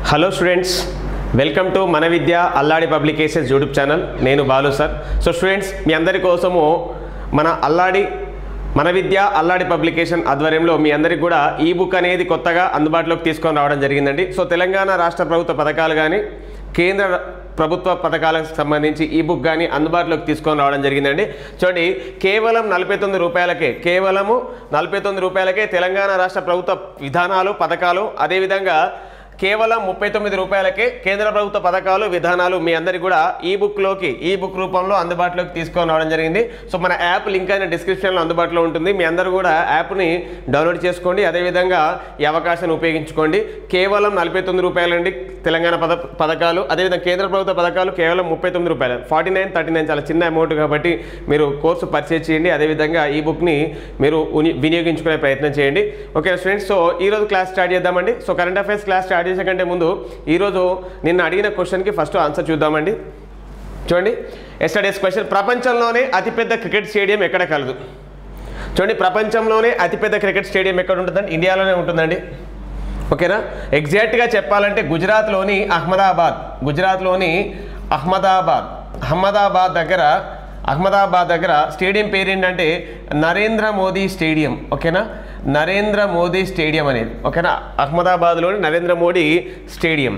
hello students welcome to మన Vidya Alladi publications YouTube channel నేను Balu sir so students మీ అందరి కోసము మన అల్లాడి మన విద్య అల్లాడి పబ్లికేషన్ ఆధ్వర్యంలో మీ అందరికి కూడా ఈ బుక్ అనేది కొత్తగా అందుబాటులోకి తీసుకొని రావడం జరిగిందండి సో తెలంగాణ రాష్ట్ర ప్రభుత్వ పథకాలు కానీ కేంద్ర ప్రభుత్వ పథకాలకు సంబంధించి ఈ బుక్ కానీ అందుబాటులోకి తీసుకొని రావడం జరిగిందండి చూడండి కేవలం నలభై తొమ్మిది రూపాయలకే కేవలము నలభై తొమ్మిది రూపాయలకే తెలంగాణ రాష్ట్ర ప్రభుత్వ విధానాలు పథకాలు అదేవిధంగా కేవలం ముప్పై తొమ్మిది రూపాయలకే కేంద్ర ప్రభుత్వ పథకాలు విధానాలు మీ అందరికి కూడా ఈ బుక్లోకి ఈ బుక్ రూపంలో అందుబాటులోకి తీసుకొని రావడం జరిగింది సో మన యాప్ లింక్ అయిన డిస్క్రిప్షన్లో అందుబాటులో ఉంటుంది మీ అందరూ కూడా యాప్ని డౌన్లోడ్ చేసుకోండి అదేవిధంగా ఈ అవకాశాన్ని ఉపయోగించుకోండి కేవలం నలభై తొమ్మిది రూపాయలండి తెలంగాణ పథ పథకాలు అదేవిధంగా కేంద్ర ప్రభుత్వ పథకాలు కేవలం ముప్పై తొమ్మిది రూపాయలు ఫార్టీ నైన్ థర్టీ నైన్ చాలా చిన్న అమౌంట్ కాబట్టి మీరు కోర్సు పర్చేజ్ చేయండి అదేవిధంగా ఈ బుక్ని మీరు ఉని- వినియోగించుకునే ప్రయత్నం చేయండి ఓకే స్టూడెంట్స్ సో ఈరోజు క్లాస్ స్టార్ట్ చేద్దామండి so current affairs class start చేసే కంటే ముందు ఈరోజు నిన్న అడిగిన క్వశ్చన్కి ఫస్ట్ ఆన్సర్ చూద్దామండి చూడండి ఎస్టర్డేస్ క్వశ్చన్ ప్రపంచంలోనే అతిపెద్ద క్రికెట్ స్టేడియం ఎక్కడ కలదు చూడండి ప్రపంచంలోనే అతిపెద్ద క్రికెట్ స్టేడియం ఎక్కడ ఉంటుందండి ఇండియాలోనే ఉంటుందండి ఓకేనా ఎగ్జాక్ట్గా చెప్పాలంటే గుజరాత్లోని అహ్మదాబాద్ గుజరాత్లోని అహ్మదాబాద్ అహ్మదాబాద్ దగ్గర అహ్మదాబాద్ దగ్గర స్టేడియం పేరు ఏంటంటే నరేంద్ర మోదీ స్టేడియం ఓకేనా నరేంద్ర మోదీ స్టేడియం అనేది ఓకేనా అహ్మదాబాద్లోని నరేంద్ర మోడీ స్టేడియం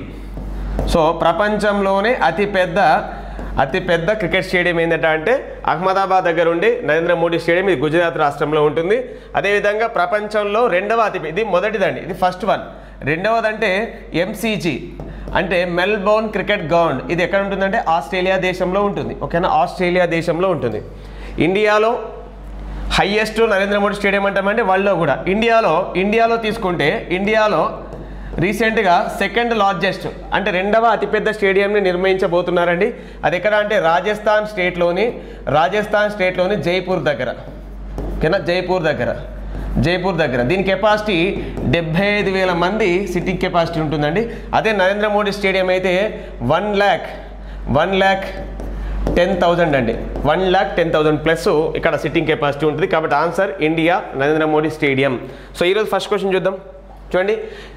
సో ప్రపంచంలోనే అతిపెద్ద అతిపెద్ద క్రికెట్ స్టేడియం ఏంటంటే అంటే అహ్మదాబాద్ దగ్గర ఉండి నరేంద్ర మోడీ స్టేడియం ఇది గుజరాత్ రాష్ట్రంలో ఉంటుంది అదేవిధంగా ప్రపంచంలో రెండవ అతి ఇది మొదటిదండి ఇది ఫస్ట్ వన్ రెండవదంటే ఎంసీజీ అంటే మెల్బోర్న్ క్రికెట్ గ్రౌండ్ ఇది ఎక్కడ ఉంటుందంటే ఆస్ట్రేలియా దేశంలో ఉంటుంది ఓకేనా ఆస్ట్రేలియా దేశంలో ఉంటుంది ఇండియాలో హయ్యెస్ట్ నరేంద్ర మోడీ స్టేడియం అంటామంటే వరల్డ్లో కూడా ఇండియాలో ఇండియాలో తీసుకుంటే ఇండియాలో రీసెంట్గా సెకండ్ లార్జెస్ట్ అంటే రెండవ అతిపెద్ద స్టేడియంని నిర్మించబోతున్నారండి అది ఎక్కడ అంటే రాజస్థాన్ స్టేట్లోని రాజస్థాన్ స్టేట్లోని జైపూర్ దగ్గర ఓకేనా జైపూర్ దగ్గర జైపూర్ దగ్గర దీని కెపాసిటీ డెబ్బై ఐదు వేల మంది సిట్టింగ్ కెపాసిటీ ఉంటుందండి అదే నరేంద్ర మోడీ స్టేడియం అయితే one lakh one lakh ten thousand అండి one lakh ten thousand plus ఇక్కడ సిట్టింగ్ కెపాసిటీ ఉంటుంది కాబట్టి answer India Narendra Modi stadium so ఈరోజు ఫస్ట్ క్వశ్చన్ చూద్దాం చూడండి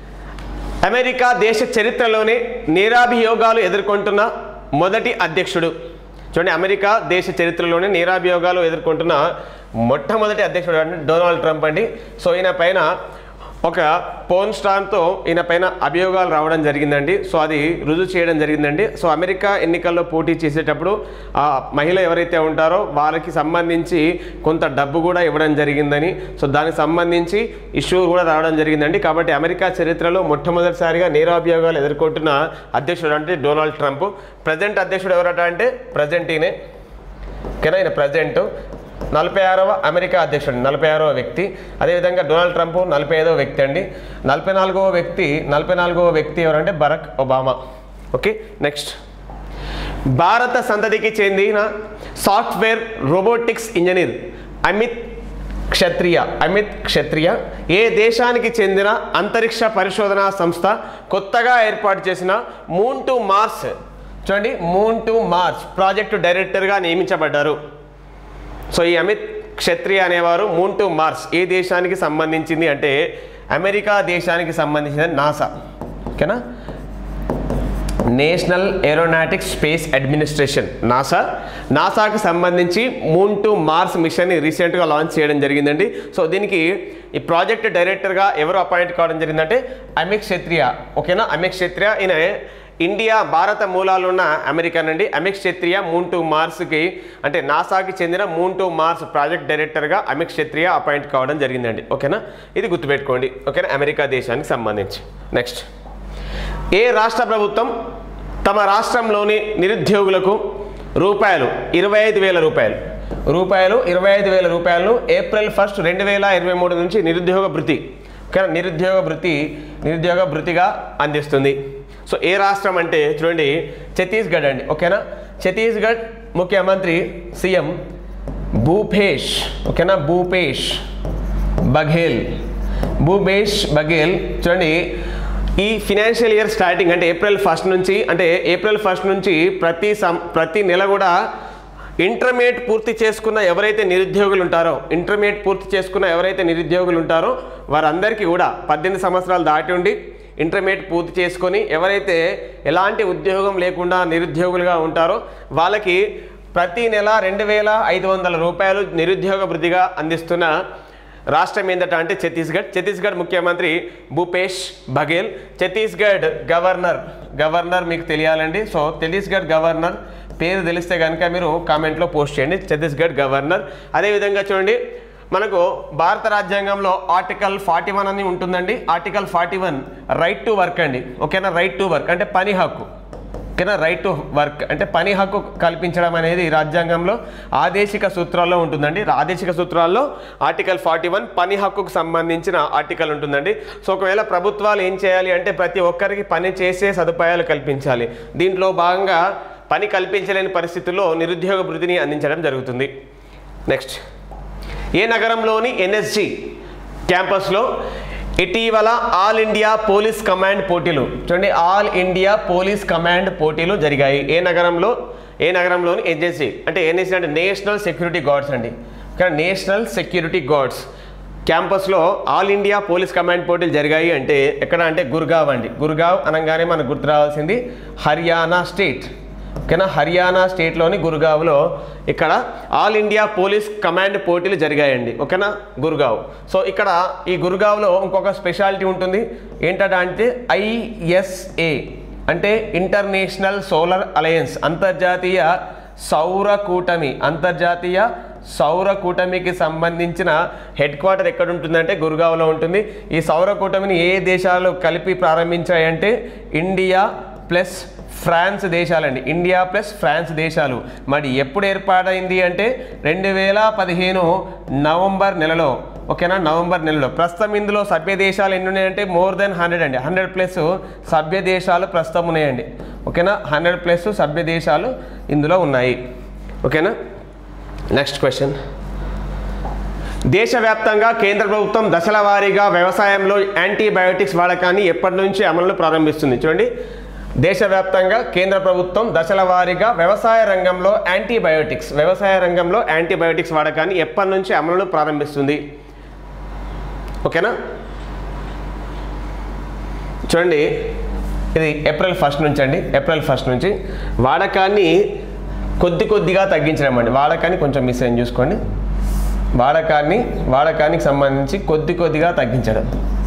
అమెరికా దేశ చరిత్రలోనే నేరాభియోగాలు ఎదుర్కొంటున్న మొదటి అధ్యక్షుడు చూడండి అమెరికా దేశ చరిత్రలోనే నేరాభియోగాలు ఎదుర్కొంటున్న మొట్టమొదటి అధ్యక్షుడు అంటే డొనాల్డ్ ట్రంప్ అండి సో ఈయన పైన ఒక పోన్ స్టార్తో ఈయన పైన అభియోగాలు రావడం జరిగిందండి సో అది రుజువు చేయడం జరిగిందండి సో అమెరికా ఎన్నికల్లో పోటీ చేసేటప్పుడు ఆ మహిళ ఎవరైతే ఉంటారో వారికి సంబంధించి కొంత డబ్బు కూడా ఇవ్వడం జరిగిందని సో దానికి సంబంధించి ఇష్యూ కూడా రావడం జరిగిందండి కాబట్టి అమెరికా చరిత్రలో మొట్టమొదటిసారిగా నేరాభియోగాలు ఎదుర్కొంటున్న అధ్యక్షుడు అంటే డొనాల్డ్ ట్రంప్ ప్రజెంట్ అధ్యక్షుడు ఎవరట అంటే ప్రజెంట్ ఈయనే ఓకేనా ఈయన ప్రజెంట్ నలభై ఆరవ అమెరికా అధ్యక్షుడు నలభై ఆరవ వ్యక్తి అదేవిధంగా డొనాల్డ్ ట్రంప్ నలభై ఐదవ వ్యక్తి అండి నలభై నాలుగవ వ్యక్తి నలభై నాలుగవ వ్యక్తి ఎవరంటే బరక్ ఒబామా ఓకే నెక్స్ట్ భారత సంతతికి చెందిన software robotics engineer Amit Kshatriya Amit Kshatriya ఏ దేశానికి చెందిన అంతరిక్ష పరిశోధనా సంస్థ కొత్తగా ఏర్పాటు చేసిన మూన్ టు మార్స్ చూడండి మూన్ టు మార్స్ ప్రాజెక్టు డైరెక్టర్గా నియమించబడ్డారు సో ఈ అమిత్ క్షత్రియ అనేవారు మూన్ టు మార్స్ ఏ దేశానికి సంబంధించింది అంటే అమెరికా దేశానికి సంబంధించిన నాసా ఓకేనా national aeronautics space administration NASA నాసాకి సంబంధించి మూన్ టు మార్స్ మిషన్ని రీసెంట్గా లాంచ్ చేయడం జరిగిందండి సో దీనికి ఈ ప్రాజెక్ట్ డైరెక్టర్గా ఎవరు అపాయింట్ కావడం జరిగిందంటే అమిత్ క్షత్రియ ఓకేనా అమిత్ క్షత్రియ ఈయన ఇండియా భారత మూలాలు ఉన్న అమెరికన్ అండి అమిత్ క్షత్రియ మూన్ టు మార్స్కి అంటే నాసాకి చెందిన మూన్ టు మార్స్ ప్రాజెక్ట్ డైరెక్టర్గా అమిత్ క్షత్రియ అపాయింట్ కావడం జరిగిందండి ఓకేనా ఇది గుర్తుపెట్టుకోండి ఓకేనా అమెరికా దేశానికి సంబంధించి నెక్స్ట్ ఏ రాష్ట్ర ప్రభుత్వం తమ రాష్ట్రంలోని నిరుద్యోగులకు రూపాయలు ఇరవై ఐదు వేల రూపాయలు రూపాయలు ఇరవై ఐదు వేల రూపాయలను ఏప్రిల్ ఫస్ట్ రెండు వేల ఇరవై మూడు నుంచి నిరుద్యోగ భృతి ఓకేనా నిరుద్యోగ భృతి నిరుద్యోగ భృతిగా అందిస్తుంది సో ఏ రాష్ట్రం అంటే చూడండి ఛత్తీస్గఢ్ అండి ఓకేనా ఛత్తీస్గఢ్ ముఖ్యమంత్రి సీఎం భూపేష్ ఓకేనా భూపేష్ బఘేల్ భూపేష్ బఘేల్ చూడండి ఈ ఫినాన్షియల్ ఇయర్ స్టార్టింగ్ అంటే ఏప్రిల్ ఫస్ట్ నుంచి అంటే ఏప్రిల్ ఫస్ట్ నుంచి ప్రతి సం ప్రతి నెల కూడా ఇంటర్మీడియట్ పూర్తి చేసుకున్న ఎవరైతే నిరుద్యోగులు ఉంటారో ఇంటర్మీడియట్ పూర్తి చేసుకున్న ఎవరైతే నిరుద్యోగులు ఉంటారో వారందరికీ కూడా పద్దెనిమిది సంవత్సరాలు దాటి ఉండి ఇంటర్మీడియట్ పూర్తి చేసుకొని ఎవరైతే ఎలాంటి ఉద్యోగం లేకుండా నిరుద్యోగులుగా ఉంటారో వాళ్ళకి ప్రతి నెల రెండు వేల ఐదు వందల రూపాయలు నిరుద్యోగ వృద్ధిగా అందిస్తున్న రాష్ట్రం ఏంటంటే అంటే ఛత్తీస్గఢ్ ఛత్తీస్గఢ్ ముఖ్యమంత్రి భూపేష్ బఘేల్ ఛత్తీస్గఢ్ గవర్నర్ గవర్నర్ మీకు తెలియాలండి సో ఛత్తీస్గఢ్ గవర్నర్ పేరు తెలిస్తే కనుక మీరు కామెంట్లో పోస్ట్ చేయండి ఛత్తీస్గఢ్ గవర్నర్ అదేవిధంగా చూడండి మనకు భారత రాజ్యాంగంలో ఆర్టికల్ ఫార్టీ వన్ అని ఉంటుందండి article forty one right to work అండి ఓకేనా రైట్ టు వర్క్ అంటే పని హక్కు ఓకేనా రైట్ టు వర్క్ అంటే పని హక్కు కల్పించడం అనేది రాజ్యాంగంలో ఆదేశిక సూత్రాల్లో ఉంటుందండి ఆదేశిక సూత్రాల్లో ఆర్టికల్ ఫార్టీ వన్ పని హక్కుకు సంబంధించిన ఆర్టికల్ ఉంటుందండి సో ఒకవేళ ప్రభుత్వాలు ఏం చేయాలి అంటే ప్రతి ఒక్కరికి పని చేసే సదుపాయాలు కల్పించాలి దీంట్లో భాగంగా పని కల్పించలేని పరిస్థితుల్లో నిరుద్యోగ వృద్ధిని అందించడం జరుగుతుంది నెక్స్ట్ ఏ నగరంలోని ఎన్ఎస్జి క్యాంపస్లో ఇటీవల ఆల్ ఇండియా పోలీస్ కమాండ్ పోటీలు చూడండి ఆల్ ఇండియా పోలీస్ కమాండ్ పోటీలు జరిగాయి ఏ నగరంలో ఏ నగరంలోని ఎన్ఎస్జి అంటే ఎన్ఎస్జి అంటే నేషనల్ సెక్యూరిటీ గార్డ్స్ అండి ఇక్కడ నేషనల్ సెక్యూరిటీ గార్డ్స్ క్యాంపస్లో ఆల్ ఇండియా పోలీస్ కమాండ్ పోటీలు జరిగాయి అంటే ఎక్కడ అంటే గుర్గావ్ అండి గుర్గావ్ అనగానే మనకు గుర్తు రావాల్సింది హర్యానా స్టేట్ ఓకేనా హర్యానా స్టేట్లోని గురుగావ్లో ఇక్కడ ఆల్ ఇండియా పోలీస్ కమాండ్ పోటీలు జరిగాయండి ఓకేనా గురుగావ్ సో ఇక్కడ ఈ గురుగావ్లో ఇంకొక స్పెషాలిటీ ఉంటుంది ఏంటంటే అంటే ఐఎస్ఏ అంటే ఇంటర్నేషనల్ సోలార్ అలయన్స్ అంతర్జాతీయ సౌర కూటమి అంతర్జాతీయ సౌర కూటమికి సంబంధించిన హెడ్ క్వార్టర్ ఎక్కడ ఉంటుందంటే గురుగావ్లో ఉంటుంది ఈ సౌర కూటమిని ఏ దేశాలు కలిపి ప్రారంభించాయంటే ఇండియా ప్లస్ ఫ్రాన్స్ దేశాలండి ఇండియా ప్లస్ ఫ్రాన్స్ దేశాలు మరి ఎప్పుడు ఏర్పాటైంది అంటే రెండు వేల పదిహేను నవంబర్ నెలలో ఓకేనా నవంబర్ నెలలో ప్రస్తుతం ఇందులో సభ్య దేశాలు ఎన్ని ఉన్నాయంటే మోర్ దెన్ హండ్రెడ్ అండి హండ్రెడ్ ప్లస్ సభ్య దేశాలు ప్రస్తుతం ఉన్నాయండి ఓకేనా హండ్రెడ్ ప్లస్ సభ్య దేశాలు ఇందులో ఉన్నాయి ఓకేనా నెక్స్ట్ క్వశ్చన్ దేశవ్యాప్తంగా కేంద్ర ప్రభుత్వం దశల వారీగా వ్యవసాయంలో యాంటీబయోటిక్స్ వాడకాన్ని ఎప్పటి నుంచి అమలు ప్రారంభిస్తుంది చూడండి దేశవ్యాప్తంగా కేంద్ర ప్రభుత్వం దశల వారీగా వ్యవసాయ రంగంలో యాంటీబయోటిక్స్ వ్యవసాయ రంగంలో యాంటీబయోటిక్స్ వాడకాన్ని ఎప్పటి నుంచి అమలు ప్రారంభిస్తుంది ఓకేనా చూడండి ఇది ఏప్రిల్ ఫస్ట్ నుంచి అండి ఏప్రిల్ ఫస్ట్ నుంచి వాడకాన్ని కొద్ది కొద్దిగా తగ్గించడం అండి వాడకాన్ని కొంచెం మిస్ అయింది చూసుకోండి వాడకాన్ని వాడకానికి సంబంధించి కొద్ది కొద్దిగా తగ్గించడం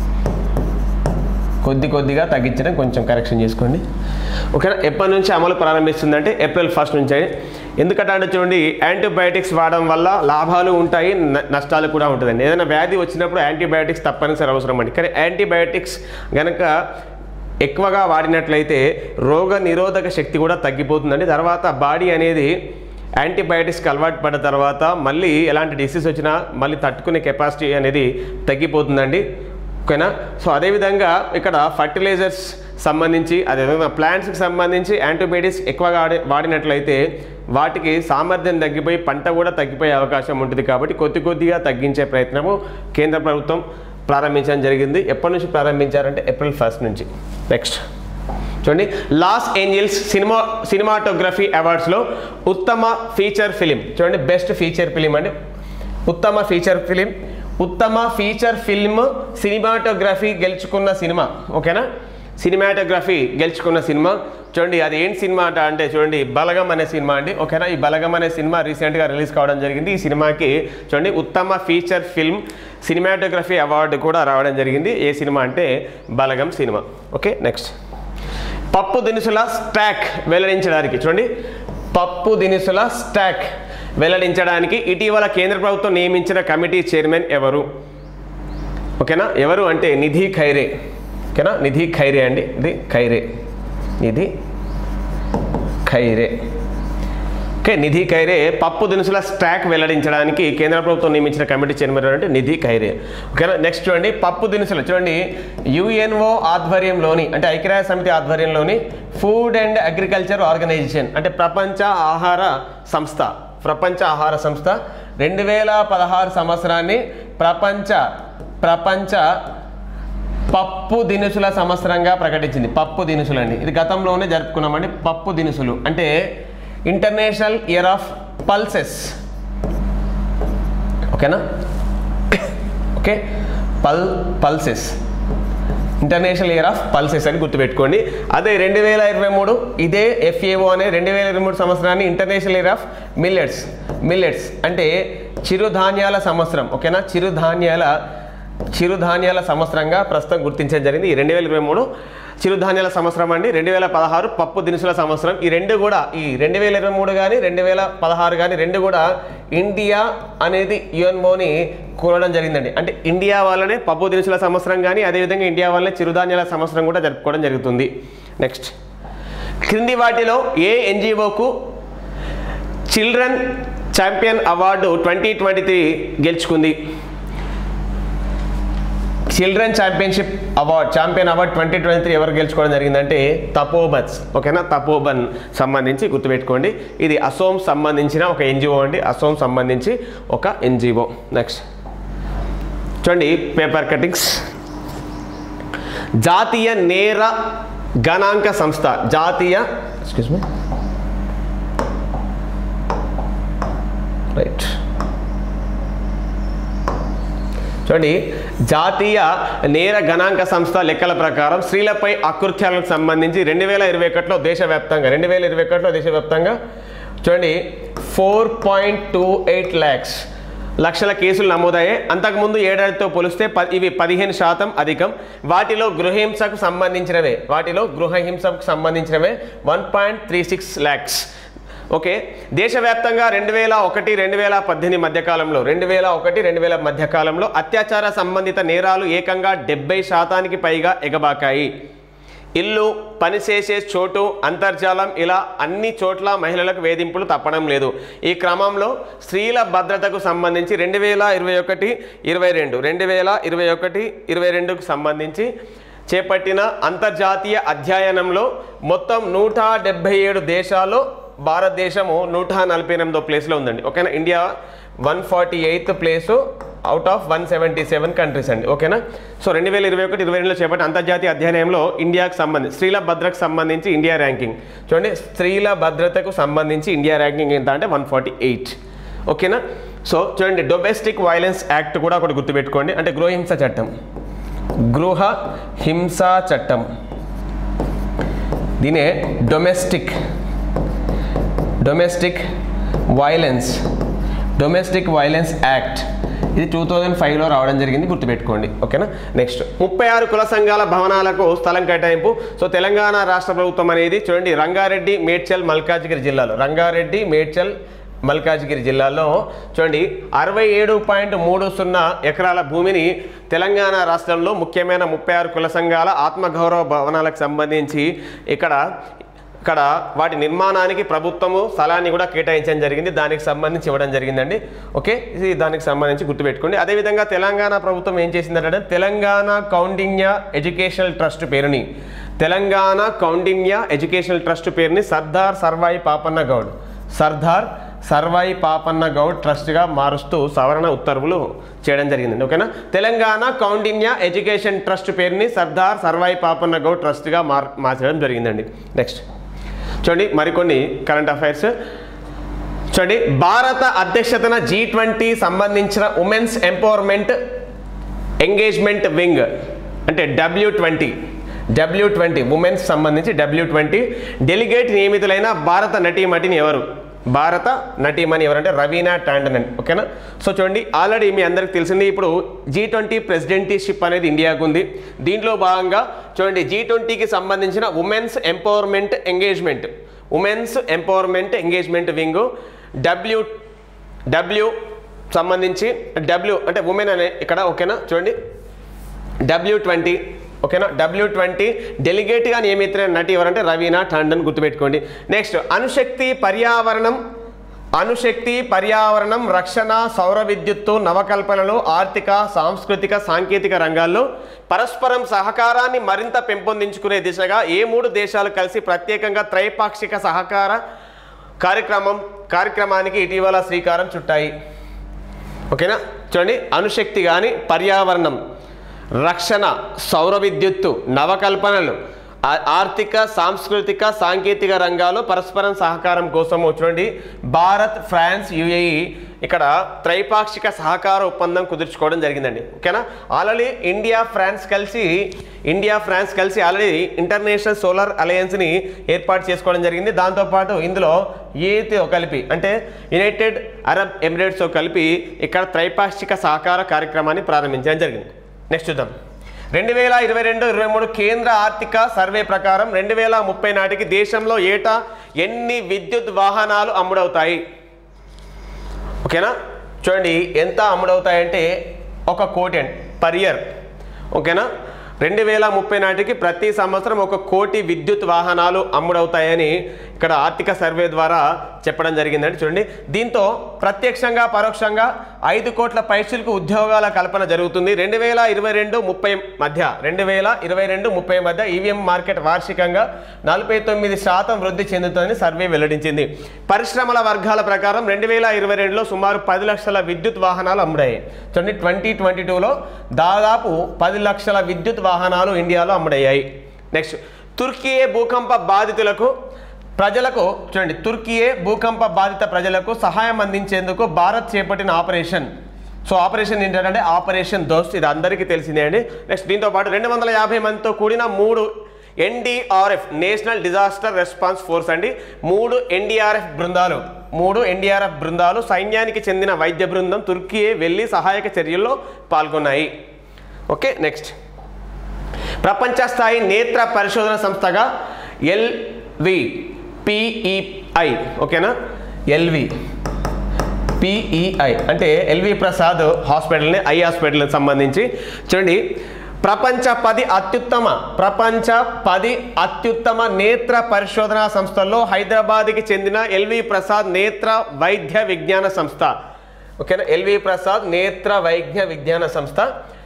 కొద్ది కొద్దిగా తగ్గించడం కొంచెం కరెక్షన్ చేసుకోండి ఓకేనా ఎప్పటి నుంచి అమలు ప్రారంభిస్తుందంటే ఏప్రిల్ ఫస్ట్ నుంచి ఎందుకంటే అంటే చూడండి యాంటీబయాటిక్స్ వాడడం వల్ల లాభాలు ఉంటాయి న- నష్టాలు కూడా ఉంటుందండి ఏదైనా వ్యాధి వచ్చినప్పుడు యాంటీబయాటిక్స్ తప్పనిసరి అవసరం అండి కానీ యాంటీబయాటిక్స్ గనక ఎక్కువగా వాడినట్లయితే రోగ నిరోధక శక్తి కూడా తగ్గిపోతుందండి తర్వాత బాడీ అనేది యాంటీబయాటిక్స్కి అలవాటు పడ్డ తర్వాత మళ్ళీ ఎలాంటి డిసీజ్ వచ్చినా మళ్ళీ తట్టుకునే కెపాసిటీ అనేది తగ్గిపోతుందండి ఓకేనా సో అదేవిధంగా ఇక్కడ ఫర్టిలైజర్స్ సంబంధించి అదేవిధంగా ప్లాంట్స్కి సంబంధించి యాంటీబయాటిక్స్ ఎక్కువగా వాడి వాడినట్లయితే వాటికి సామర్థ్యం తగ్గిపోయి పంట కూడా తగ్గిపోయే అవకాశం ఉంటుంది కాబట్టి కొద్ది కొద్దిగా తగ్గించే ప్రయత్నము కేంద్ర ప్రభుత్వం ప్రారంభించడం జరిగింది ఎప్పటి నుంచి ప్రారంభించారంటే ఏప్రిల్ ఫస్ట్ నుంచి నెక్స్ట్ చూడండి లాస్ ఏంజల్స్ సినిమా సినిమాటోగ్రఫీ అవార్డ్స్లో ఉత్తమ ఫీచర్ ఫిలిం చూడండి బెస్ట్ ఫీచర్ ఫిలిం అండి ఉత్తమ ఫీచర్ ఫిలిం ఉత్తమ ఫీచర్ ఫిల్మ్ సినిమాటోగ్రఫీ గెలుచుకున్న సినిమా ఓకేనా సినిమాటోగ్రఫీ గెలుచుకున్న సినిమా చూడండి అది ఏంటి సినిమా అంట అంటే చూడండి బలగం అనే సినిమా అండి ఓకేనా ఈ బలగం అనే సినిమా రీసెంట్గా రిలీజ్ కావడం జరిగింది ఈ సినిమాకి చూడండి ఉత్తమ ఫీచర్ ఫిల్మ్ సినిమాటోగ్రఫీ అవార్డు కూడా రావడం జరిగింది ఏ సినిమా అంటే బలగం సినిమా ఓకే నెక్స్ట్ పప్పు దినుసుల స్టాక్ వెల్లడించడానికి చూడండి పప్పు దినుసుల స్టాక్ వెల్లడించడానికి ఇటీవల కేంద్ర ప్రభుత్వం నియమించిన కమిటీ చైర్మన్ ఎవరు ఓకేనా ఎవరు అంటే నిధి ఖైరే ఓకేనా నిధి ఖైరే అండి ఇది ఖైరే నిధి ఖైరే ఓకే నిధి ఖైరే పప్పు దినుసుల స్టాక్ వెల్లడించడానికి కేంద్ర ప్రభుత్వం నియమించిన కమిటీ చైర్మన్ అంటే నిధి ఖైరే ఓకేనా నెక్స్ట్ చూడండి పప్పు దినుసులు చూడండి యుఎన్ఓ ఆధ్వర్యంలోని అంటే ఐక్యరాజ్య సమితి ఆధ్వర్యంలోని ఫుడ్ అండ్ అగ్రికల్చర్ ఆర్గనైజేషన్ అంటే ప్రపంచ ఆహార సంస్థ ప్రపంచ ఆహార సంస్థ రెండు వేల పదహారు సంవత్సరాన్ని ప్రపంచ ప్రపంచ పప్పు దినుసుల సంవత్సరంగా ప్రకటించింది పప్పు దినుసులు అండి ఇది గతంలోనే జరుపుకున్నామండి పప్పు దినుసులు అంటే ఇంటర్నేషనల్ ఇయర్ ఆఫ్ పల్సెస్ ఓకేనా ఓకే పల్ pulses international year of pulses అని గుర్తుపెట్టుకోండి అదే రెండు వేల ఇరవై మూడు ఇదే ఎఫ్ఏఓ అనే రెండు వేల ఇరవై మూడు సంవత్సరాన్ని international year of millets millets అంటే చిరుధాన్యాల సంవత్సరం ఓకేనా చిరుధాన్యాల చిరుధాన్యాల సంవత్సరంగా ప్రస్తుతం గుర్తించడం జరిగింది ఈ రెండు వేల ఇరవై మూడు చిరుధాన్యాల సంవత్సరం అండి రెండు వేల పదహారు పప్పు దినుసుల సంవత్సరం ఈ రెండు కూడా ఈ రెండు వేల ఇరవై మూడు కానీ రెండు వేల పదహారు కానీ రెండు కూడా ఇండియా అనేది యుఎన్ఓని కోరడం జరిగిందండి అంటే ఇండియా వాళ్ళనే పప్పు దినుసుల సంవత్సరం కానీ అదేవిధంగా ఇండియా వాళ్ళనే చిరుధాన్యాల సంవత్సరం కూడా జరుపుకోవడం జరుగుతుంది నెక్స్ట్ క్రింది వాటిలో ఏ ఎన్జిఓకు children champion award twenty twenty three గెలుచుకుంది children championship award champion award twenty twenty three ఎవరు గెలుచుకోవడం జరిగిందంటే తపోబన్స్ ఓకేనా తపోబన్ సంబంధించి గుర్తుపెట్టుకోండి ఇది అసోం సంబంధించిన ఒక ఎన్జిఓ అండి అసోం సంబంధించి ఒక ఎన్జిఓ నెక్స్ట్ చూడండి పేపర్ కటింగ్స్ జాతీయ నేర గణాంక సంస్థ జాతీయ ఎక్స్క్యూజ్ మీ రైట్ చూడండి జాతీయ నేర గణాంక సంస్థ లెక్కల ప్రకారం స్త్రీలపై అకృత్యాలకు సంబంధించి రెండు వేల ఇరవై ఒకటిలో దేశవ్యాప్తంగా రెండు వేల ఇరవై ఒకటిలో దేశవ్యాప్తంగా చూడండి four point two eight lakhs లక్షల కేసులు నమోదయ్యాయి అంతకుముందు ఏడాదితో పోలిస్తే ప ఇవి పదిహేను శాతం అధికం వాటిలో గృహహింసకు సంబంధించినవే వాటిలో గృహహింసకు సంబంధించినవే one point three six lakhs okay దేశవ్యాప్తంగా రెండు వేల ఒకటి రెండు వేల పద్దెనిమిది మధ్యకాలంలో రెండు వేల ఒకటి రెండు వేల మధ్యకాలంలో అత్యాచార సంబంధిత నేరాలు ఏకంగా డెబ్బై శాతానికి పైగా ఎగబాకాయి ఇల్లు పనిచేసే చోటు అంతర్జాలం ఇలా అన్ని చోట్ల మహిళలకు వేధింపులు తప్పడం లేదు ఈ క్రమంలో స్త్రీల భద్రతకు సంబంధించి రెండు వేల ఇరవై ఒకటి ఇరవై రెండు రెండు వేల ఇరవై ఒకటి ఇరవై రెండుకు సంబంధించి చేపట్టిన అంతర్జాతీయ అధ్యయనంలో మొత్తం నూట డెబ్బై ఏడు దేశాల్లో భారతదేశము నూట నలభై ఎనిమిదో ప్లేస్లో ఉందండి ఓకేనా India one forty eighth place out of one seventy seven countries అండి ఓకేనా సో రెండు వేల ఇరవై ఒకటి ఇరవై రెండులో చేపట్టిన అంతర్జాతీయ అధ్యయనంలో ఇండియాకు సంబంధించి స్త్రీల భద్రతకు సంబంధించి ఇండియా ర్యాంకింగ్ చూడండి స్త్రీల భద్రతకు సంబంధించి ఇండియా ర్యాంకింగ్ ఎంత అంటే వన్ ఫార్టీ ఎయిట్ ఓకేనా సో చూడండి డొమెస్టిక్ వైలెన్స్ యాక్ట్ కూడా ఒకటి గుర్తుపెట్టుకోండి అంటే గృహహింస చట్టం గృహ హింసా చట్టం దీనే domestic domestic violence domestic violence act ఇది టూ థౌజండ్ ఫైవ్లో రావడం జరిగింది గుర్తుపెట్టుకోండి ఓకేనా నెక్స్ట్ ముప్పై ఆరు కుల సంఘాల భవనాలకు స్థలం కేటాయింపు సో తెలంగాణ రాష్ట్ర ప్రభుత్వం అనేది చూడండి రంగారెడ్డి మేడ్చల్ మల్కాజ్గిరి జిల్లాలో రంగారెడ్డి మేడ్చల్ మల్కాజ్గిరి జిల్లాలో చూడండి అరవై ఏడు పాయింట్ మూడు సున్నా ఎకరాల భూమిని తెలంగాణ రాష్ట్రంలో ముఖ్యమైన ముప్పై ఆరు కుల సంఘాల ఆత్మగౌరవ భవనాలకు సంబంధించి ఇక్కడ ఇక్కడ వాటి నిర్మాణానికి ప్రభుత్వము స్థలాన్ని కూడా కేటాయించడం జరిగింది దానికి సంబంధించి ఇవ్వడం జరిగిందండి ఓకే ఇది దానికి సంబంధించి గుర్తుపెట్టుకోండి అదేవిధంగా తెలంగాణ ప్రభుత్వం ఏం చేసిందంటే తెలంగాణ కౌండిన్య ఎడ్యుకేషనల్ ట్రస్ట్ పేరుని తెలంగాణ కౌండిన్య ఎడ్యుకేషనల్ ట్రస్ట్ పేరుని సర్దార్ సర్వాయి పాపన్న గౌడ్ సర్దార్ సర్వాయి పాపన్న గౌడ్ ట్రస్ట్గా మారుస్తూ సవరణ ఉత్తర్వులు చేయడం జరిగిందండి ఓకేనా తెలంగాణ కౌండిన్య ఎడ్యుకేషన్ ట్రస్ట్ పేరుని సర్దార్ సర్వాయి పాపన్న గౌడ్ ట్రస్ట్గా మార్ మార్చడం జరిగిందండి నెక్స్ట్ చూడండి మరికొన్ని కరెంట్ అఫైర్స్ చూడండి భారత అధ్యక్షతన జీ ట్వంటీ సంబంధించిన ఉమెన్స్ ఎంపవర్మెంట్ ఎంగేజ్మెంట్ వింగ్ అంటే W twenty W twenty women's సంబంధించి డబ్ల్యూ ట్వంటీ డెలిగేట్ నియమితులైన భారత నటీమణిని ఎవరు భారత నటీమణి ఎవరంటే రవీనా టాండన్ ఓకేనా సో చూడండి ఆల్రెడీ మీ అందరికి తెలిసింది ఇప్పుడు జీ ట్వంటీ ప్రెసిడెంటీషిప్ అనేది ఇండియాకు ఉంది దీంట్లో భాగంగా చూడండి జీ ట్వంటీకి సంబంధించిన women's empowerment engagement women's empowerment engagement wing W W సంబంధించి డబ్ల్యూ అంటే ఉమెన్ అనే ఇక్కడ ఓకేనా చూడండి డబ్ల్యూ ట్వంటీ ఓకేనా డబ్ల్యూ ట్వంటీ డెలిగేట్గా నియమితులైన నటి ఎవరంటే రవీనా టాండన్ గుర్తుపెట్టుకోండి నెక్స్ట్ అణుశక్తి పర్యావరణం అణుశక్తి పర్యావరణం రక్షణ సౌర విద్యుత్తు నవకల్పనలు ఆర్థిక సాంస్కృతిక సాంకేతిక రంగాల్లో పరస్పరం సహకారాన్ని మరింత పెంపొందించుకునే దిశగా ఏ మూడు దేశాలు కలిసి ప్రత్యేకంగా త్రైపాక్షిక సహకార కార్యక్రమం కార్యక్రమానికి ఇటీవల శ్రీకారం చుట్టాయి ఓకేనా చూడండి అణుశక్తి కానీ పర్యావరణం రక్షణ సౌర విద్యుత్తు నవకల్పనలు ఆ- ఆర్థిక సాంస్కృతిక సాంకేతిక రంగాల్లో పరస్పరం సహకారం కోసం చూడండి భారత్ ఫ్రాన్స్ యుఏఈ ఇక్కడ త్రైపాక్షిక సహకార ఒప్పందం కుదుర్చుకోవడం జరిగిందండి ఓకేనా ఆల్రెడీ ఇండియా ఫ్రాన్స్ కలిసి ఇండియా ఫ్రాన్స్ కలిసి ఆల్రెడీ ఇంటర్నేషనల్ సోలార్ అలయన్స్ని ఏర్పాటు చేసుకోవడం జరిగింది దాంతోపాటు ఇందులో ఏతో కలిపి అంటే యునైటెడ్ అరబ్ ఎమిరేట్స్తో కలిపి ఇక్కడ త్రైపాక్షిక సహకార కార్యక్రమాన్ని ప్రారంభించడం జరిగింది నెక్స్ట్ చూద్దాం రెండు వేల ఇరవై రెండు ఇరవై మూడు కేంద్ర ఆర్థిక సర్వే ప్రకారం రెండు వేల ముప్పై నాటికి దేశంలో ఏటా ఎన్ని విద్యుత్ వాహనాలు అమ్ముడవుతాయి ఓకేనా చూడండి ఎంత అమ్ముడవుతాయంటే ఒక కోటి అండి పర్ ఇయర్ ఓకేనా రెండు వేల ముప్పై నాటికి ప్రతి సంవత్సరం ఒక కోటి విద్యుత్ వాహనాలు అమ్ముడవుతాయని ఇక్కడ ఆర్థిక సర్వే ద్వారా చెప్పడం జరిగిందండి చూడండి దీంతో ప్రత్యక్షంగా పరోక్షంగా ఐదు కోట్ల పైసలకు ఉద్యోగాల కల్పన జరుగుతుంది రెండు వేల ఇరవై రెండు ముప్పై మధ్య రెండు వేల ఇరవై రెండు ముప్పై మధ్య ఈవీఎం మార్కెట్ వార్షికంగా నలభై తొమ్మిది శాతం వృద్ధి చెందుతుందని సర్వే వెల్లడించింది పరిశ్రమల వర్గాల ప్రకారం రెండు వేల ఇరవై రెండులో సుమారు పది లక్షల విద్యుత్ వాహనాలు అమ్ముడయ్యాయి చూడండి ట్వంటీ ట్వంటీ టూలో దాదాపు పది లక్షల విద్యుత్ వాహనాలు ఇండియాలో అమ్ముడయ్యాయి నెక్స్ట్ తుర్కియే భూకంప బాధితులకు ప్రజలకు చూడండి తుర్కియే భూకంప బాధిత ప్రజలకు సహాయం అందించేందుకు భారత్ చేపట్టిన ఆపరేషన్ సో ఆపరేషన్ ఏంటంటే ఆపరేషన్ దోస్త్ ఇది అందరికీ తెలిసిందే అండి నెక్స్ట్ దీంతో పాటు రెండు వందల యాభై మందితో కూడిన మూడు NDRF national disaster response force అండి మూడు ఎన్డీఆర్ఎఫ్ బృందాలు మూడు ఎన్డీఆర్ఎఫ్ బృందాలు సైన్యానికి చెందిన వైద్య బృందం తుర్కియే వెళ్ళి సహాయక చర్యల్లో పాల్గొన్నాయి ఓకే నెక్స్ట్ ప్రపంచ స్థాయి నేత్ర పరిశోధన సంస్థగా ఎల్వి పిఈఐ ఓకేనా ఎల్వి పిఈఐ అంటే ఎల్వి ప్రసాద్ హాస్పిటల్ని ఐ హాస్పిటల్కి సంబంధించి చూడండి ప్రపంచ పది అత్యుత్తమ ప్రపంచ పది అత్యుత్తమ నేత్ర పరిశోధనా సంస్థల్లో హైదరాబాద్కి చెందిన ఎల్వి ప్రసాద్ నేత్ర వైద్య విజ్ఞాన సంస్థ ఓకేనా ఎల్వి ప్రసాద్ నేత్ర వైద్య విజ్ఞాన సంస్థ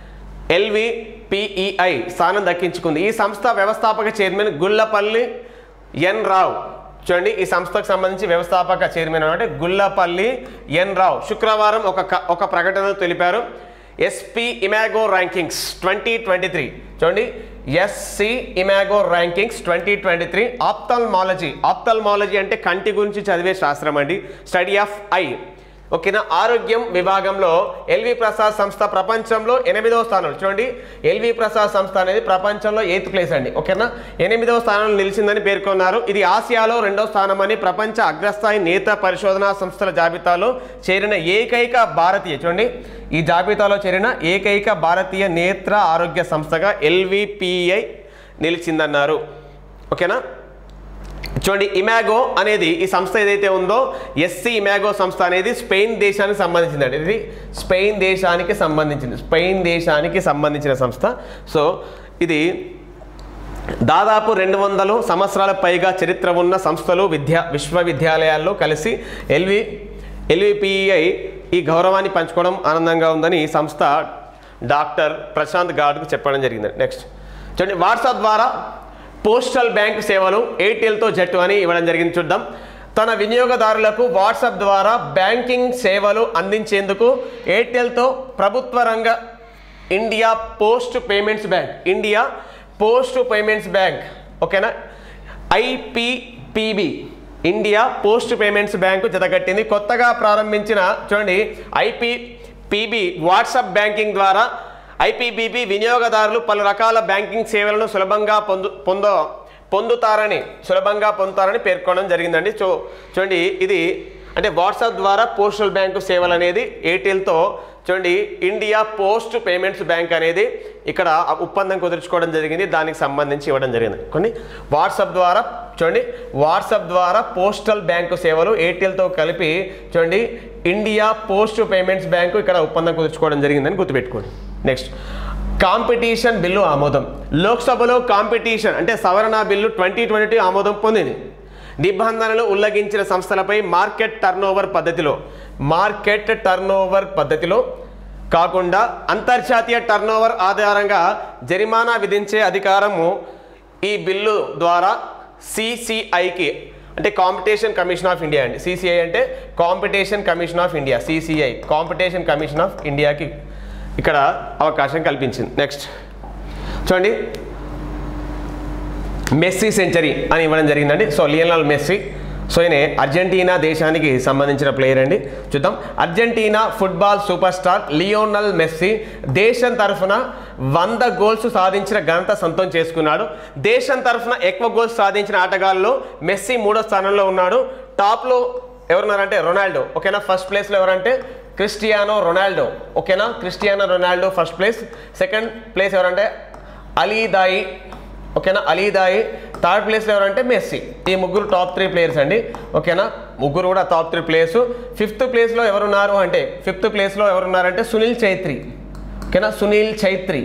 ఎల్విపిఈఐ స్థానం దక్కించుకుంది ఈ సంస్థ వ్యవస్థాపక చైర్మన్ గుల్లపల్లి ఎన్ రావు చూడండి ఈ సంస్థకు సంబంధించి వ్యవస్థాపక చైర్మన్ అంటే గుల్లపల్లి ఎన్ రావు శుక్రవారం ఒక క- ఒక ప్రకటనలో తెలిపారు SP imago rankings twenty twenty three చూడండి SCImago rankings twenty twenty three ophthalmology ophthalmology అంటే కంటి గురించి చదివే శాస్త్రం అండి స్టడీ ఆఫ్ ఐ ఓకేనా ఆరోగ్యం విభాగంలో ఎల్వి ప్రసాద్ సంస్థ ప్రపంచంలో ఎనిమిదవ స్థానం చూడండి ఎల్వి ప్రసాద్ సంస్థ అనేది ప్రపంచంలో ఎయిత్ ప్లేస్ అండి ఓకేనా ఎనిమిదవ స్థానంలో నిలిచిందని పేర్కొన్నారు ఇది ఆసియాలో రెండవ స్థానం అని ప్రపంచ అగ్రస్థాయి నేత పరిశోధనా సంస్థల జాబితాలో చేరిన ఏకైక భారతీయ చూడండి ఈ జాబితాలో చేరిన ఏకైక భారతీయ నేత్ర ఆరోగ్య సంస్థగా ఎల్విపిఐ నిలిచిందన్నారు ఓకేనా చూడండి ఇమాగో అనేది ఈ సంస్థ ఏదైతే ఉందో ఎస్సీ ఇమాగో సంస్థ అనేది స్పెయిన్ దేశానికి సంబంధించిందండి ఇది స్పెయిన్ దేశానికి సంబంధించింది స్పెయిన్ దేశానికి సంబంధించిన సంస్థ సో ఇది దాదాపు రెండు వందలు సంవత్సరాల పైగా చరిత్ర ఉన్న సంస్థలు విద్యా విశ్వవిద్యాలయాల్లో కలిసి ఎల్వి ఎల్విపిఐ ఈ గౌరవాన్ని పంచుకోవడం ఆనందంగా ఉందని ఈ సంస్థ డాక్టర్ ప్రశాంత్ గాడ్కు చెప్పడం జరిగింది నెక్స్ట్ చూడండి వాట్సాప్ ద్వారా పోస్టల్ బ్యాంక్ సేవలు ఎయిర్టెల్తో జట్టు అని ఇవ్వడం జరిగింది చూద్దాం తన వినియోగదారులకు వాట్సాప్ ద్వారా బ్యాంకింగ్ సేవలు అందించేందుకు ఎయిర్టెల్తో ప్రభుత్వ రంగ India post payments bank India post payments bank ఓకేనా IPPB India post payments bank జతకట్టింది కొత్తగా ప్రారంభించిన చూడండి ఐపిపిబి వాట్సాప్ బ్యాంకింగ్ ద్వారా ఐపీబీబీ వినియోగదారులు పలు రకాల బ్యాంకింగ్ సేవలను సులభంగా పొందు పొంద పొందుతారని సులభంగా పొందుతారని పేర్కొనడం జరిగిందండి చూ చూడండి ఇది అంటే వాట్సాప్ ద్వారా పోస్టల్ బ్యాంకు సేవలు అనేది ఎయిర్టెల్తో చూడండి ఇండియా పోస్ట్ పేమెంట్స్ బ్యాంక్ అనేది ఇక్కడ ఆ ఒప్పందం కుదుర్చుకోవడం జరిగింది దానికి సంబంధించి ఇవ్వడం జరిగింది కొన్ని వాట్సాప్ ద్వారా చూడండి వాట్సాప్ ద్వారా పోస్టల్ బ్యాంకు సేవలు ఎయిర్టెల్తో కలిపి చూడండి ఇండియా పోస్ట్ పేమెంట్స్ బ్యాంకు ఇక్కడ ఒప్పందం కుదుర్చుకోవడం జరిగిందని గుర్తుపెట్టుకోండి నెక్స్ట్ కాంపిటీషన్ బిల్లు ఆమోదం లోక్సభలో కాంపిటీషన్ అంటే సవరణ బిల్లు ట్వంటీ ట్వంటీ ఆమోదం పొందింది నిబంధనలు ఉల్లంఘించిన సంస్థలపై మార్కెట్ టర్నోవర్ పద్ధతిలో మార్కెట్ టర్నోవర్ పద్ధతిలో కాకుండా అంతర్జాతీయ టర్నోవర్ ఆధారంగా జరిమానా విధించే అధికారము ఈ బిల్లు ద్వారా సిసిఐకి అంటే కాంపిటీషన్ కమిషన్ ఆఫ్ ఇండియా అండి సిసిఐ అంటే competition commission of India CCI competition commission of ఇండియాకి ఇక్కడ అవకాశం కల్పించింది నెక్స్ట్ చూడండి మెస్సీ సెంచరీ అని ఇవ్వడం జరిగిందండి సో లియనల్ మెస్సీ సో ఈయన అర్జెంటీనా దేశానికి సంబంధించిన ప్లేయర్ అండి చూద్దాం Argentina football super star Lionel Messi దేశం తరఫున వంద గోల్స్ సాధించిన ఘనత సొంతం చేసుకున్నాడు దేశం తరఫున ఎక్కువ గోల్స్ సాధించిన ఆటగాళ్ళలో మెస్సీ మూడో స్థానంలో ఉన్నాడు టాప్లో ఎవరున్నారంటే రొనాల్డో ఓకేనా ఫస్ట్ ప్లేస్లో ఎవరంటే క్రిస్టియానో రొనాల్డో ఓకేనా Cristiano Ronaldo first place second place ఎవరంటే అలీదాయి ఓకేనా అలీదాయి థర్డ్ ప్లేస్లో ఎవరంటే మెస్సీ ఈ ముగ్గురు టాప్ త్రీ ప్లేయర్స్ అండి ఓకేనా ముగ్గురు కూడా టాప్ త్రీ ప్లేయర్స్ ఫిఫ్త్ ప్లేస్లో ఎవరున్నారు అంటే ఫిఫ్త్ ప్లేస్లో ఎవరున్నారంటే సునీల్ చైత్రి ఓకేనా సునీల్ చైత్రి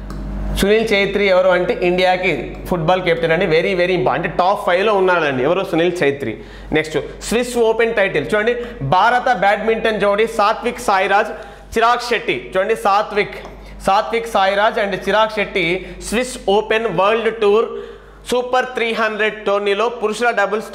సునీల్ చైత్రి ఎవరు అంటే ఇండియాకి ఫుట్బాల్ కెప్టెన్ అండి వెరీ వెరీ ఇంపార్టెంట్ అంటే టాప్ ఫైవ్లో ఉన్నాడండి ఎవరు Sunil Chhetri next Swiss open title చూడండి భారత బ్యాడ్మింటన్ జోడీ సాత్విక్ సాయిరాజ్ చిరాగ్ శెట్టి చూడండి Satwik Satwik Sairaj and Chirag Shetty Swiss open world tour super three hundred టోర్నీలో పురుషుల డబుల్స్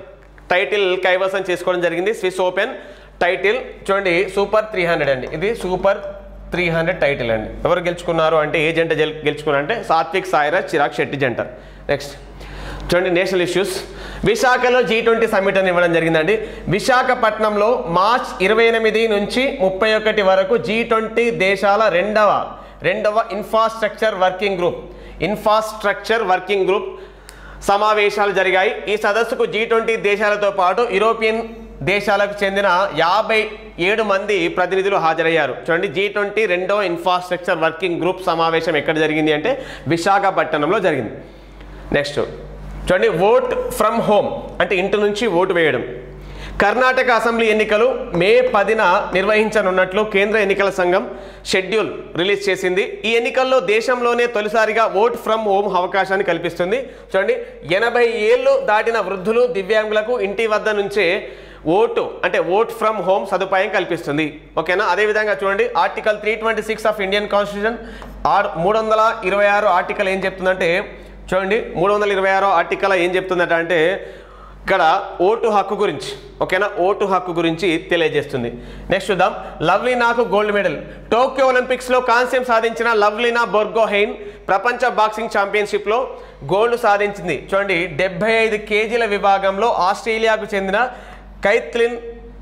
టైటిల్ కైవసం చేసుకోవడం జరిగింది స్విస్ ఓపెన్ టైటిల్ చూడండి సూపర్ త్రీ హండ్రెడ్ అండి ఇది సూపర్ త్రీ హండ్రెడ్ టైటిల్ అండి ఎవరు గెలుచుకున్నారు అంటే ఏ జంట గెల్ గెలుచుకున్నారు అంటే సాత్విక్ సాయిరాజ్ చిరాగ్ శెట్టి జంట నెక్స్ట్ చూడండి నేషనల్ ఇష్యూస్ విశాఖలో జీ ట్వంటీ సమ్మిట్ అని ఇవ్వడం జరిగిందండి విశాఖపట్నంలో మార్చ్ ఇరవై ఎనిమిది నుంచి ముప్పై ఒకటి వరకు జీ ట్వంటీ దేశాల రెండవ రెండవ infrastructure working group infrastructure working group సమావేశాలు జరిగాయి ఈ సదస్సుకు జీ ట్వంటీ దేశాలతో పాటు యూరోపియన్ దేశాలకు చెందిన యాభై ఏడు మంది ప్రతినిధులు హాజరయ్యారు చూడండి జీ ట్వంటీ రెండో ఇన్ఫ్రాస్ట్రక్చర్ వర్కింగ్ గ్రూప్ సమావేశం ఎక్కడ జరిగింది అంటే విశాఖపట్నంలో జరిగింది నెక్స్ట్ చూడండి ఓట్ ఫ్రమ్ హోమ్ అంటే ఇంటి నుంచి ఓటు వేయడం కర్ణాటక అసెంబ్లీ ఎన్నికలు మే పదిన నిర్వహించనున్నట్లు కేంద్ర ఎన్నికల సంఘం షెడ్యూల్ రిలీజ్ చేసింది ఈ ఎన్నికల్లో దేశంలోనే తొలిసారిగా ఓట్ ఫ్రమ్ హోమ్ అవకాశాన్ని కల్పిస్తుంది చూడండి ఎనభై ఏళ్ళు దాటిన వృద్ధులు దివ్యాంగులకు ఇంటి వద్ద నుంచే ఓటు అంటే ఓట్ ఫ్రమ్ హోమ్ సదుపాయం కల్పిస్తుంది ఓకేనా అదేవిధంగా చూడండి article three twenty six of Indian constitution or మూడు వందల ఇరవై ఆరు ఆర్టికల్ ఏం చెప్తుందంటే చూడండి మూడు వందల ఇరవై ఆరో ఆర్టికల్ ఏం చెప్తుందట అంటే ఇక్కడ ఓటు హక్కు గురించి ఓకేనా ఓటు హక్కు గురించి తెలియజేస్తుంది నెక్స్ట్ చూద్దాం లవ్లీనాకు గోల్డ్ మెడల్ టోక్యో ఒలింపిక్స్లో కాంస్యం సాధించిన లవ్లీనా బొర్గోహెయిన్ ప్రపంచ బాక్సింగ్ ఛాంపియన్షిప్లో గోల్డ్ సాధించింది చూడండి డెబ్బై ఐదు కేజీల విభాగంలో ఆస్ట్రేలియాకు చెందిన కైత్లిన్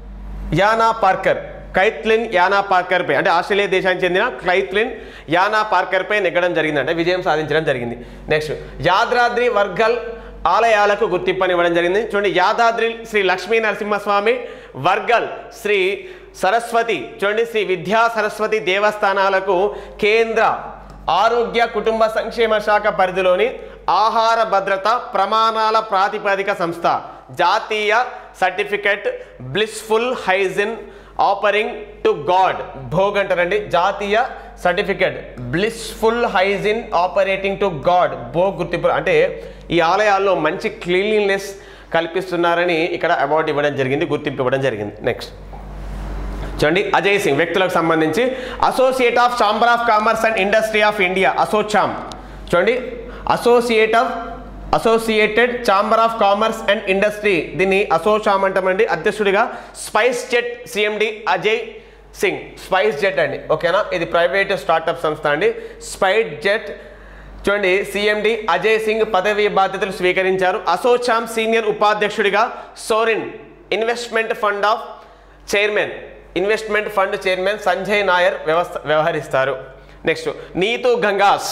యానా పార్కర్ కైత్లిన్ యానా పార్కర్ పై అంటే ఆస్ట్రేలియా దేశానికి చెందిన క్లైత్లిన్ యానా పార్కర్ పై నెగ్గడం జరిగింది అంటే విజయం సాధించడం జరిగింది నెక్స్ట్ యాదాద్రి వర్గల్ ఆలయాలకు గుర్తింపుని ఇవ్వడం జరిగింది చూడండి యాదాద్రి శ్రీ లక్ష్మీ నరసింహస్వామి వర్గల్ శ్రీ సరస్వతి చూడండి శ్రీ విద్యా సరస్వతి దేవస్థానాలకు కేంద్ర ఆరోగ్య కుటుంబ సంక్షేమ శాఖ పరిధిలోని ఆహార భద్రత ప్రమాణాల ప్రాతిపదిక సంస్థ జాతీయ certificate blissful hygiene offering to god bhog అంటారండి జాతీయ certificate blissful hygiene operating to god bhog గుర్తింపు అంటే ఈ ఆలయాల్లో మంచి క్లీన్లీనెస్ కల్పిస్తున్నారని ఇక్కడ అవార్డు ఇవ్వడం జరిగింది గుర్తింపు ఇవ్వడం జరిగింది నెక్స్ట్ చూడండి అజయ్ సింగ్ వ్యక్తులకు సంబంధించి associate of chamber of commerce and industry of India ASSOCHAM చూడండి associate of associated chamber of commerce and industry దీన్ని అసోచామ్ అంటామండి అధ్యక్షుడిగా SpiceJet CMD Ajay Singh SpiceJet అండి ఓకేనా ఇది ప్రైవేట్ స్టార్టప్ సంస్థ అండి స్పైస్ జెట్ చూడండి సిఎండి అజయ్ సింగ్ పదవి బాధ్యతలు స్వీకరించారు అసోచామ్ సీనియర్ ఉపాధ్యక్షుడిగా Sorin investment fund of chairman investment fund chairman Sanjay Nayar వ్యవస్థ వ్యవహరిస్తారు నెక్స్ట్ నీతు గంగాస్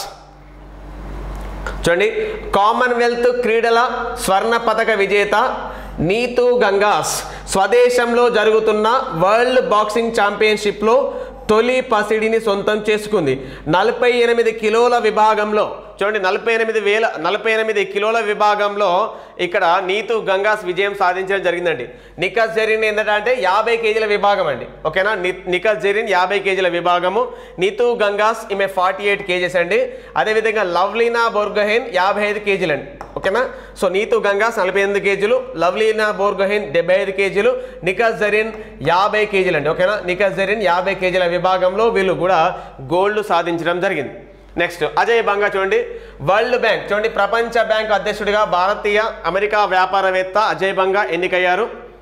చూడండి కామన్వెల్త్ క్రీడల స్వర్ణ పథక విజేత నీతు గంగాస్ స్వదేశంలో జరుగుతున్న వరల్డ్ బాక్సింగ్ ఛాంపియన్షిప్లో తొలి పసిడిని సొంతం చేసుకుంది నలభై ఎనిమిది కిలోల విభాగంలో చూడండి నలభై ఎనిమిది వేల నలభై ఎనిమిది కిలోల విభాగంలో ఇక్కడ నీతు గంగాస్ విజయం సాధించడం జరిగిందండి నికస్ జరీన్ ఏంటంటే యాభై కేజీల విభాగం అండి ఓకేనా ని- నికస్ జరీన్ యాభై కేజీల విభాగము నీతు గంగాస్ ఈమె ఫార్టీ ఎయిట్ కేజెస్ అండి అదేవిధంగా లవ్లీనా బోర్గహెన్ యాభై ఐదు కేజీలు అండి ఓకేనా సో నీతు గంగాస్ నలభై ఎనిమిది కేజీలు లవ్లీనా బోర్గహెన్ డెబ్బై ఐదు కేజీలు నికస్ జరీన్ యాభై కేజీలు అండి ఓకేనా నికస్ జరీన్ యాభై కేజీల విభాగంలో వీళ్ళు కూడా గోల్డ్ సాధించడం జరిగింది నెక్స్ట్ అజయ్ బంగా చూడండి వరల్డ్ బ్యాంక్ చూడండి ప్రపంచ బ్యాంక్ అధ్యక్షుడిగా భారతీయ అమెరికా వ్యాపారవేత్త అజయ్ బంగా ఎన్నికయ్యారు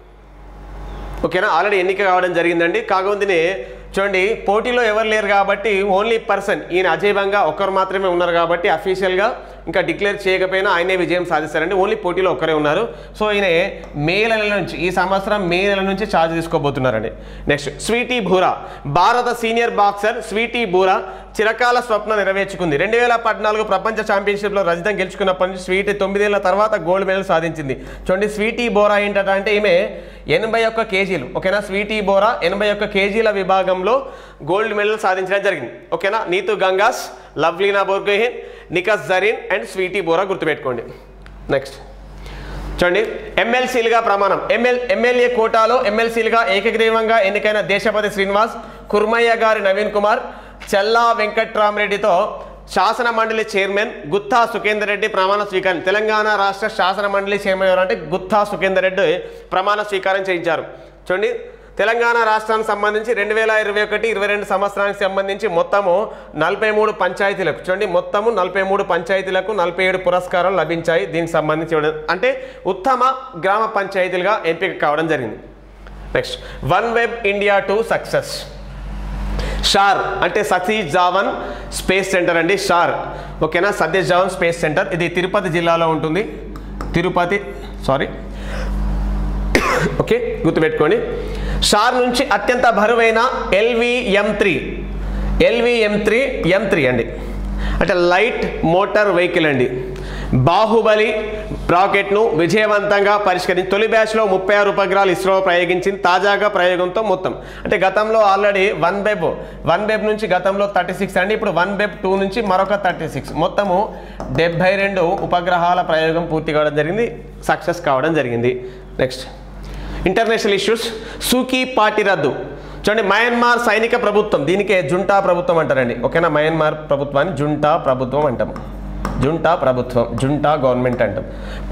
ఓకేనా ఆల్రెడీ ఎన్నిక కావడం జరిగిందండి కాకపోతే చూడండి పోటీలో ఎవరు లేరు కాబట్టి ఓన్లీ పర్సన్ ఈయన అజయ్ బంగా ఒక్కరు మాత్రమే ఉన్నారు కాబట్టి అఫీషియల్గా ఇంకా డిక్లేర్ చేయకపోయినా ఆయనే విజయం సాధిస్తారండి ఓన్లీ పోటీలో ఒక్కరే ఉన్నారు సో ఈయన మే నెల నుంచి ఈ సంవత్సరం మే నెల నుంచి ఛార్జ్ తీసుకోబోతున్నారండి నెక్స్ట్ స్వీటీ బూరా భారత సీనియర్ బాక్సర్ స్వీటీ బూరా చిరకాల స్వప్న నెరవేర్చుకుంది రెండు వేల పద్నాలుగు ప్రపంచ ఛాంపియన్షిప్లో రజతం గెలుచుకున్నప్పటి నుంచి స్వీటీ తొమ్మిదేళ్ల తర్వాత గోల్డ్ మెడల్ సాధించింది చూడండి స్వీటీ బోరా ఏంటంటే అంటే ఈమె ఎనభై ఒక్క కేజీలు ఓకేనా స్వీటీ బోరా ఎనభై ఒక్క కేజీల విభాగంలో గోల్డ్ మెడల్ సాధించడం జరిగింది ఓకేనా నీతు గంగాస్ లవ్లీనా బోర్గోహిన్ నికస్ జరీన్ అండ్ స్వీటీ బోరా గుర్తుపెట్టుకోండి నెక్స్ట్ చూడండి ఎమ్మెల్సీలుగా ప్రమాణం ఎమ్మెల్ ఎమ్మెల్యే కోటాలో ఎమ్మెల్సీలుగా ఏకగ్రీవంగా ఎన్నికైన దేశపతి శ్రీనివాస్ కుర్మయ్య గారి నవీన్ కుమార్ చల్లా వెంకట్రామరెడ్డితో శాసన మండలి చైర్మన్ గుత్తా సుఖేందర్ రెడ్డి ప్రమాణ స్వీకారం తెలంగాణ రాష్ట్ర శాసన మండలి చైర్మన్ ఎవరంటే గుత్తా సుఖేందర్ రెడ్డి ప్రమాణ స్వీకారం చేయించారు చూడండి తెలంగాణ రాష్ట్రానికి సంబంధించి రెండు వేల ఇరవై ఒకటి ఇరవై రెండు సంవత్సరానికి సంబంధించి మొత్తము నలభై మూడు పంచాయతీలకు చూడండి మొత్తము నలభై మూడు పంచాయతీలకు నలభై ఏడు పురస్కారాలు లభించాయి దీనికి సంబంధించి ఇవ్వడం- అంటే ఉత్తమ గ్రామ పంచాయతీలుగా ఎంపిక కావడం జరిగింది next OneWeb India two success SHAR అంటే సతీష్ జావన్ స్పేస్ సెంటర్ అండి షార్ ఓకేనా సతీష్ జావన్ స్పేస్ సెంటర్ ఇది తిరుపతి జిల్లాలో ఉంటుంది తిరుపతి సారీ ఓకే గుర్తుపెట్టుకోండి షార్ నుంచి అత్యంత బరువైన LV M three LV M three M three అండి అంటే లైట్ మోటార్ వెహికల్ అండి బాహుబలి రాకెట్ను విజయవంతంగా పరిష్కరించి తొలి బ్యాచ్లో ముప్పై ఆరు ఉపగ్రహాలు ఇస్రో ప్రయోగించింది తాజాగా ప్రయోగంతో మొత్తం అంటే గతంలో already OneWeb OneWeb నుంచి గతంలో థర్టీ సిక్స్ అండి ఇప్పుడు వన్ వెబ్ టూ నుంచి మరొక థర్టీ సిక్స్ మొత్తము డెబ్బై రెండు ఉపగ్రహాల ప్రయోగం పూర్తి కావడం జరిగింది సక్సెస్ కావడం జరిగింది next international issues Suu Kyi party రద్దు చూడండి మయన్మార్ సైనిక ప్రభుత్వం దీనికే జుంటా ప్రభుత్వం అంటారండి ఓకేనా మయన్మార్ ప్రభుత్వాన్ని జుంటా ప్రభుత్వం అంటాం జుంటా ప్రభుత్వం జుంటా గవర్నమెంట్ అంటాం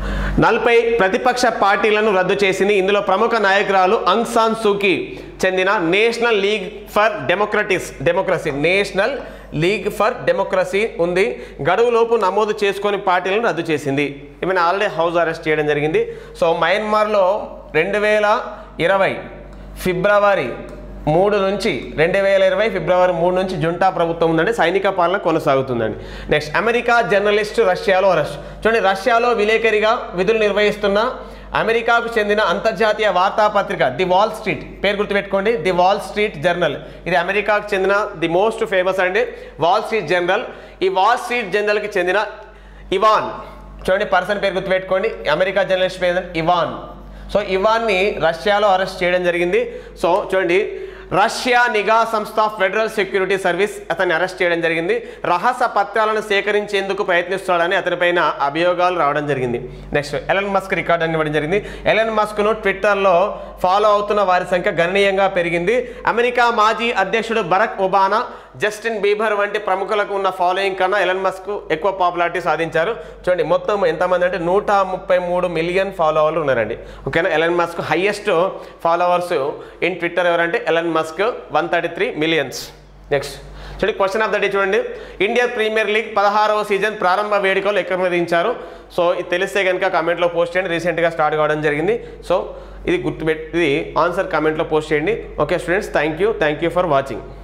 నలభై ప్రతిపక్ష పార్టీలను రద్దు చేసింది ఇందులో ప్రముఖ నాయకురాలు అంగ్ సాన్ సూకీ చెందిన national league for democratics democracy national league for democracy ఉంది గడువులోపు నమోదు చేసుకొని పార్టీలను రద్దు చేసింది ఈమెను ఆల్రెడీ హౌస్ అరెస్ట్ చేయడం జరిగింది సో మయన్మార్లో రెండు వేల ఇరవై ఫిబ్రవరి మూడు నుంచి రెండు వేల ఇరవై ఫిబ్రవరి మూడు నుంచి జుంటా ప్రభుత్వం ఉందండి సైనిక పాలన కొనసాగుతుందండి నెక్స్ట్ అమెరికా జర్నలిస్ట్ రష్యాలో అరెస్ట్ చూడండి రష్యాలో విలేకరిగా విధులు నిర్వహిస్తున్న అమెరికాకు చెందిన అంతర్జాతీయ వార్తాపత్రిక ది వాల్ స్ట్రీట్ పేరు గుర్తుపెట్టుకోండి ది వాల్ స్ట్రీట్ జర్నల్ ఇది అమెరికాకు చెందిన ది మోస్ట్ ఫేమస్ అండి వాల్ స్ట్రీట్ జర్నల్ ఈ వాల్ స్ట్రీట్ జర్నల్కి చెందిన ఇవాన్ చూడండి పర్సన్ పేరు గుర్తుపెట్టుకోండి అమెరికా జర్నలిస్ట్ పేరు ఇవాన్ సో ఇవాన్ని రష్యాలో అరెస్ట్ చేయడం జరిగింది సో చూడండి రష్యా నిఘా సంస్థ ఫెడరల్ సెక్యూరిటీ సర్వీస్ అతన్ని అరెస్ట్ చేయడం జరిగింది రహస్య పత్రాలను సేకరించేందుకు ప్రయత్నిస్తాడని అతనిపైన అభియోగాలు రావడం జరిగింది నెక్స్ట్ ఎలన్ మస్క్ రికార్డ్ అని ఇవ్వడం జరిగింది ఎలన్ మస్క్ను ట్విట్టర్లో ఫాలో అవుతున్న వారి సంఖ్య గణనీయంగా పెరిగింది అమెరికా మాజీ అధ్యక్షుడు బరక్ ఒబానా జస్టిన్ బీబర్ వంటి ప్రముఖులకు ఉన్న ఫాలోయింగ్ కన్నా ఎలన్ మస్క్ ఎక్కువ పాపులారిటీ సాధించారు చూడండి మొత్తం ఎంతమంది అంటే నూట ముప్పై మూడు మిలియన్ ఫాలోవర్లు ఉన్నారండి ఓకేనా Elon Musk highest followers in Twitter ఎవరంటే Elon Musk one thirty three millions next చూడండి క్వశ్చన్ ఆఫ్ ద డే చూడండి ఇండియా ప్రీమియర్ లీగ్ పదహారవ సీజన్ ప్రారంభ వేడుకలు ఎక్కడ నిర్వహించారు సో ఇది తెలిస్తే కనుక కామెంట్లో పోస్ట్ చేయండి రీసెంట్గా స్టార్ట్ కావడం జరిగింది సో ఇది గుర్తుపెట్టి ఇది ఆన్సర్ కామెంట్లో పోస్ట్ చేయండి okay students thank you thank you for watching